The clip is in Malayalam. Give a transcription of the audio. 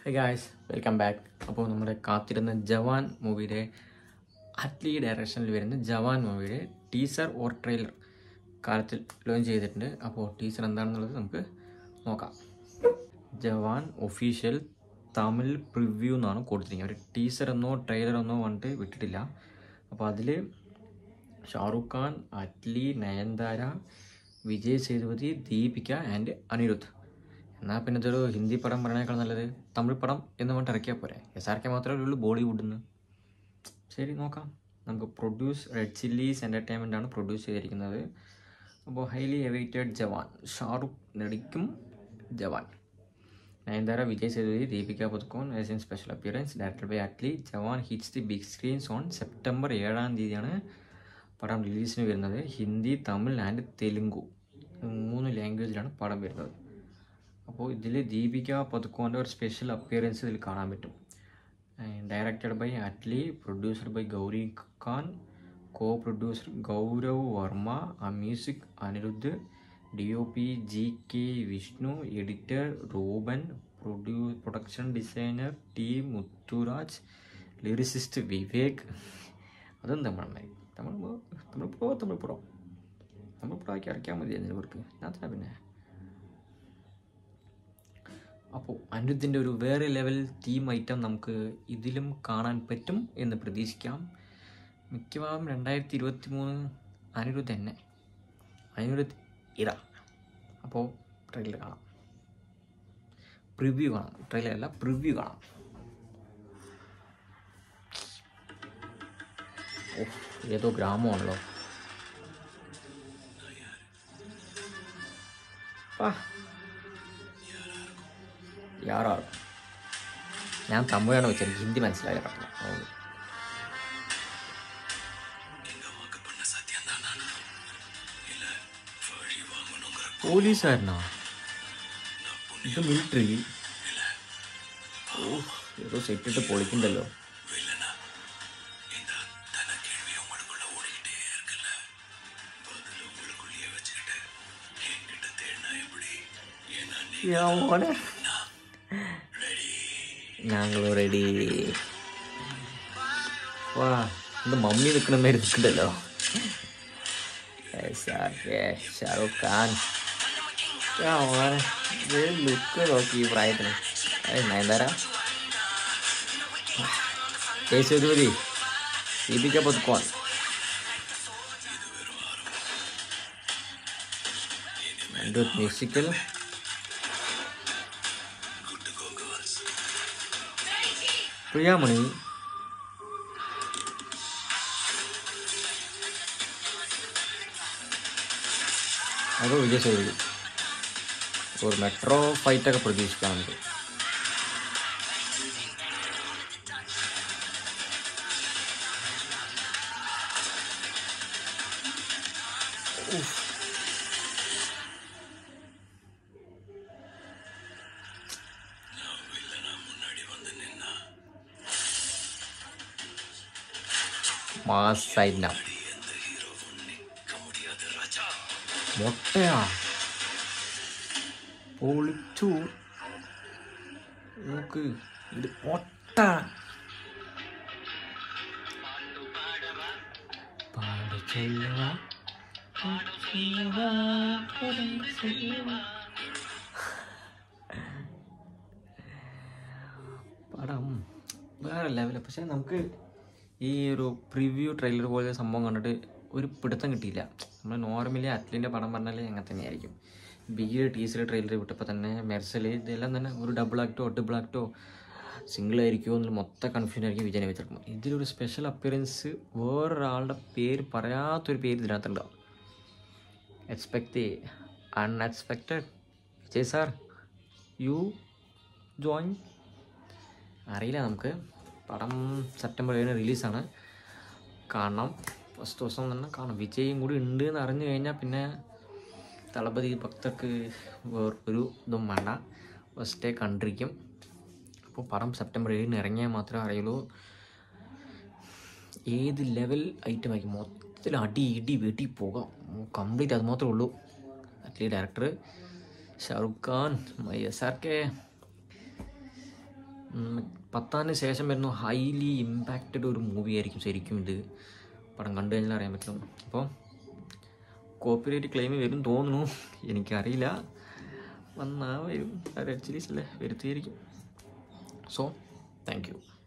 ഹൈ ഗായ്സ് വെൽക്കം ബാക്ക് അപ്പോൾ നമ്മുടെ കാത്തിരുന്ന ജവാൻ മൂവിയുടെ അറ്റ്ലി ഡയറക്ഷനിൽ വരുന്ന ജവാൻ മൂവിയുടെ ടീസർ ഓർ ട്രെയിലർ കാലത്തിൽ ലോഞ്ച് ചെയ്തിട്ടുണ്ട് അപ്പോൾ ടീസർ എന്താണെന്നുള്ളത് നമുക്ക് നോക്കാം ജവാൻ ഒഫീഷ്യൽ തമിഴ് പ്രിവ്യൂ എന്നാണ് കൊടുത്തിരിക്കുന്നത് ഒരു ടീസർ എന്നോ ട്രെയിലർ എന്നോ പറഞ്ഞിട്ട് വിട്ടിട്ടില്ല അപ്പോൾ അതിൽ ഷാറുഖ് ഖാൻ അറ്റ്ലി നയൻതാര വിജയ് സേതുപതി ദീപിക ആൻഡ് അനിരുദ്ധ് എന്നാൽ പിന്നെ ഇതൊരു ഹിന്ദി പടം പറയണേക്കാൾ നല്ലത് തമിഴ് പടം എന്ന് പറഞ്ഞിട്ട് ഇറക്കിയാൽ പോരെ എസ് ആർ കെ മാത്രമേ ഉള്ളൂ ബോളിവുഡിൽ നിന്ന് ശരി നോക്കാം നമുക്ക് പ്രൊഡ്യൂസ് റെഡ് ചില്ലീസ് എൻ്റർടൈൻമെൻ്റ് ആണ് പ്രൊഡ്യൂസ് ചെയ്തിരിക്കുന്നത് അപ്പോൾ ഹൈലി എവൈറ്റഡ് ജവാൻ ഷാറുഖ് നടിക്കും Jawan Nayanthara Vijay Sethupathi Deepika Padukone as in special appearance directed by Atlee Jawan hits the big screens on September ഏഴാം തീയതിയാണ് പടം റിലീസിന് വരുന്നത് ഹിന്ദി തമിഴ് ആൻഡ് തെലുങ്കു മൂന്ന് ലാംഗ്വേജിലാണ് പടം വരുന്നത് അപ്പോൾ ഇതിൽ ദീപിക പതുക്കോൻ്റെ ഒരു സ്പെഷ്യൽ അപ്പിയറൻസ് ഇതിൽ കാണാൻ പറ്റും directed by Atlee producer by Gauri Khan co producer Gaurav Varma ആ music Anirudh D O P G K Vishnu editor Ruben പ്രൊഡ്യൂ production designer T Muthuraj lyricist Vivek അതും Tamil Tamil Tamil pro Tamil pro Tamil pro ആക്കി ഇറക്കിയാൽ മതി അതിന് ഇവർക്ക് ഞാൻ പിന്നെ അപ്പോൾ അനിരുദ്ധിൻ്റെ ഒരു വേറെ ലെവൽ തീം ഐറ്റം നമുക്ക് ഇതിലും കാണാൻ പറ്റും എന്ന് പ്രതീക്ഷിക്കാം മിക്കവാറും രണ്ടായിരത്തി ഇരുപത്തി മൂന്ന് അനിരുദ്ധ് തന്നെ അനിരുദ്ധ് ഇറ അപ്പോൾ ട്രെയിലർ കാണാം പ്രിവ്യൂ കാണാം ട്രെയിലർ അല്ല പ്രിവ്യൂ കാണാം ഓ ഏതോ ഗ്രാമമാണല്ലോ ആ യാറാണ് ഞാൻ തമിഴാണ് വെച്ചത് എനിക്ക് ഹിന്ദി മനസ്സിലായില്ല പറഞ്ഞു പോലീസുകാരനാ ഇത് മിലിറ്ററി ഓ ഏതോ സെറ്റിട്ട് പൊളിക്കണ്ടല്ലോ മോനെ ഞങ്ങൾ റെഡി വാ ഇത് മമ്മി നിൽക്കുന്ന മാതിരി നിൽക്കണ്ടല്ലോ ഷാറുഖ് ഖാൻ മോനെ ലുക്ക് നോക്കി ഈ പ്രായത്തിന് നയൻതാര കേശവതി ദീപിക പതുക്കോൺ മ്യൂസിക്കൽ പ്രിയാമണി അത് വിജയ സേവി ഒരു മെട്രോ ഫൈറ്റൊക്കെ പ്രതീക്ഷിക്കാം നമുക്ക് മാസ് സൈന മൊട്ടയാ പൊളിച്ചു നോക്ക് ഇത് മൊട്ട പാട് ചെല്ലുക പടം വേറെ ലെവല് പക്ഷെ നമുക്ക് ഈ ഒരു പ്രിവ്യൂ ട്രെയിലർ പോലെ സംഭവം കണ്ടിട്ട് ഒരു പിടുത്തം കിട്ടിയില്ല നമ്മൾ നോർമലി അറ്റ്ലിൻ്റെ പടം പറഞ്ഞാൽ അങ്ങനെ തന്നെയായിരിക്കും ബിഗ് ടീസർ ട്രെയിലർ വിട്ടപ്പോൾ തന്നെ മെർസൽ ഇതെല്ലാം തന്നെ ഒരു ഡബിൾ ആക്ടോ ഡബിൾ ആക്ടോ സിംഗിൾ ആയിരിക്കുമോ എന്നുള്ള മൊത്തം കൺഫ്യൂഷൻ ആയിരിക്കും വിജയനെ വെച്ചെടുക്കും ഇതിലൊരു സ്പെഷ്യൽ അപ്പിയറൻസ് വേറൊരാളുടെ പേര് പറയാത്തൊരു പേര് ഇതിനകത്തുണ്ടാവും expect unexpected Vijay sir you join അറിയില്ല നമുക്ക് പടം സെപ്റ്റംബർ ഏഴിന് റിലീസാണ് കാണണം ഫസ്റ്റ് ദിവസം തന്നെ കാണാം വിജയും കൂടി ഉണ്ട് എന്ന് അറിഞ്ഞു കഴിഞ്ഞാൽ പിന്നെ തളപതി ഭക്തർക്ക് വേറൊരു ഇതും വേണ്ട ഫസ്റ്റേ കണ്ടിരിക്കും അപ്പോൾ പടം സെപ്റ്റംബർ ഏഴിന് ഇറങ്ങിയാൽ മാത്രമേ അറിയുള്ളൂ ഏത് ലെവൽ ഐറ്റം ആയിരിക്കും മൊത്തത്തിൽ അടി ഇടി വെട്ടി പോകാം കംപ്ലീറ്റ് അത് മാത്രമേ ഉള്ളൂ Atlee director Shahrukh Khan S R K പത്താന് ശേഷം വരുന്ന ഹൈലി ഇമ്പാക്റ്റഡ് ഒരു മൂവി ആയിരിക്കും ശരിക്കും ഇത് പടം കണ്ടു കഴിഞ്ഞാൽ അറിയാൻ പറ്റും അപ്പോൾ കോപ്പിറൈറ്റ് ക്ലെയിം വരും തോന്നുന്നു എനിക്കറിയില്ല വന്നാൽ വരും റെഡ് ചില്ലീസ് അല്ലേ വരുത്തിയായിരിക്കും സോ താങ്ക് യു